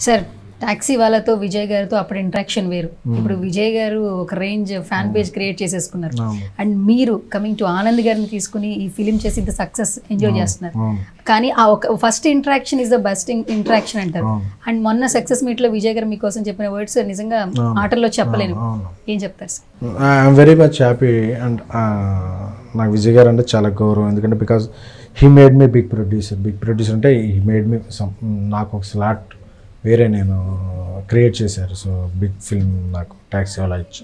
Sir taxi వాళ్ళతో విజయ్ గారితో అప్పుడు ఇంట్రాక్షన్ వేరు ఇప్పుడు విజయ్ గారు ఒక రేంజ్ ఫ్యాన్ పేజ్ క్రియేట్ చేసేసుకున్నారు అవును అండ్ మీరు కమింగ్ టు ఆనంద్ గారిని తీసుకుని ఈ ఫిలిం చేసి ఇంత సక్సెస్ ఎంజాయ్ చేస్తున్నారు అవును కానీ ఆ ఒక first interaction is the best interaction అంటారు అవును. అండ్ మొన్న సక్సెస్ మీట్ లో విజయ్ గారు మీకోసం చెప్పిన వర్డ్స్ నిజంగా మాటల్లో చెప్పలేను అవును ఏం చెప్తారు sir I'm very much happy and నాకు విజయ్ గారు అంటే చాలా గౌరవం ఎందుకంటే because he made me big producer big producer అంటే హీ మేడ్ మీ సమ్ నాకు ఒక స్లాట్ వేరే నేను క్రియేట్ చేశారు సో బిగ్ ఫిల్మ్ నాకు ట్యాక్సీ వాళ్ళ ఇచ్చి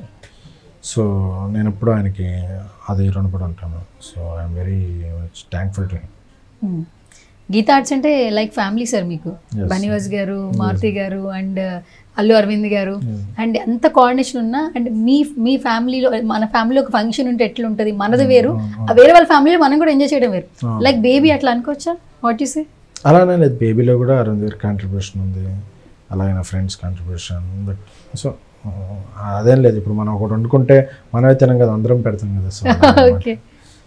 సో నేను ఎప్పుడు ఆయనకి అది రుణపడి ఉంటాను so I'm very much thankful to Hmm. Geetha Arts అంటే లైక్ ఫ్యామిలీ సార్ మీకు Yes. బనివాస్ గారు మారుతి గారు అండ్ అల్లు అరవింద్ గారు అండ్ ఎంత కోఆర్డినేషన్ ఉన్నా అండ్ మీ మీ ఫ్యామిలీలో మన ఫ్యామిలీలో ఒక ఫంక్షన్ ఉంటే ఎట్లా ఉంటుంది మనది వేరు ఆ వేరే వాళ్ళ ఫ్యామిలీలో మనం కూడా ఎంజాయ్ చేయడం వేరు లైక్ బేబీ అట్లా అనుకోవచ్చా వాట్ యు సే అలానే లేదు బేబీలో కూడా అరుణ్ గారి కాంట్రిబ్యూషన్ ఉంది అలాగే నా ఫ్రెండ్స్ కాంట్రిబ్యూషన్ బట్ సో అదేం లేదు ఇప్పుడు మనం ఒకటి వండుకుంటే మనమే తినం కదా అందరం పెడతాం కదా సో ఓకే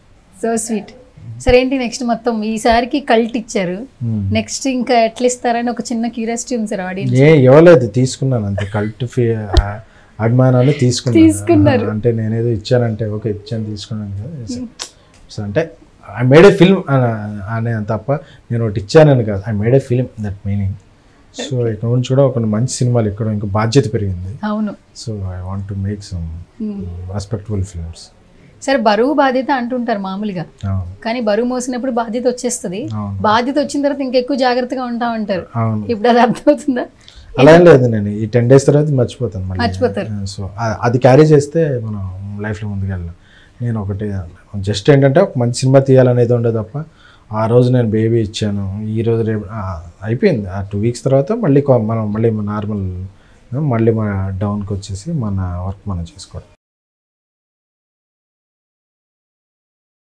సో స్వీట్ సరే ఏంటి నెక్స్ట్ మొత్తం ఈసారికి కల్ట్ ఇచ్చారు నెక్స్ట్ ఇంకా ఎట్లా ఇస్తారని ఒక చిన్న క్యూరియాసిటీ ఉంది సార్ ఆడియన్స్ ఏ ఇవ్వలేదు తీసుకున్నాను అంతే కల్ట్ ఫీ అభిమానాన్ని తీసుకున్నాను తీసుకున్నారు. అంటే నేనేదో ఇచ్చానంటే ఓకే ఇచ్చాను తీసుకున్నాను కదా సో అంటే ఐ మేడ్ ఏ ఫిల్మ్ అనే తప్ప నేను ఒకటి ఇచ్చానని కాదు I made a film that meaning so ఇక్కడ నుంచి కూడా ఒక మంచి సినిమాలు ఇక్కడ ఇంకా బాధ్యత పెరిగింది అవును so I want to make some respectable films సరే బరువు బాధ్యత అంటుంటారు మామూలుగా అవును కానీ బరువు మోసినప్పుడు బాధ్యత వచ్చేస్తుంది అవును బాధ్యత వచ్చిన తర్వాత ఇంకెక్కువ జాగ్రత్తగా ఉంటాం అంటారు అవును ఇప్పుడు అది అర్థమవుతుందా అలా ఏం లేదు నేను ఈ టెన్ డేస్ తర్వాత మర్చిపోతాను మళ్ళీ మర్చిపోతారు. సో అది క్యారీ చేస్తే మనం లైఫ్లో ముందుకెళ్ళాం నేను ఒకటి జస్ట్ ఏంటంటే ఒక మంచి సినిమా తీయాలనేది ఉండే తప్ప ఆ రోజు నేను బేబీ ఇచ్చాను ఈ రోజు రేపు ఆ, అయిపోయింది ఆ టూ వీక్స్ తర్వాత మళ్ళీ కొ- మనం మళ్ళీ నార్మల్ మళ్ళీ మన డౌన్కి వచ్చేసి మన వర్క్ మనం చేసుకోవడం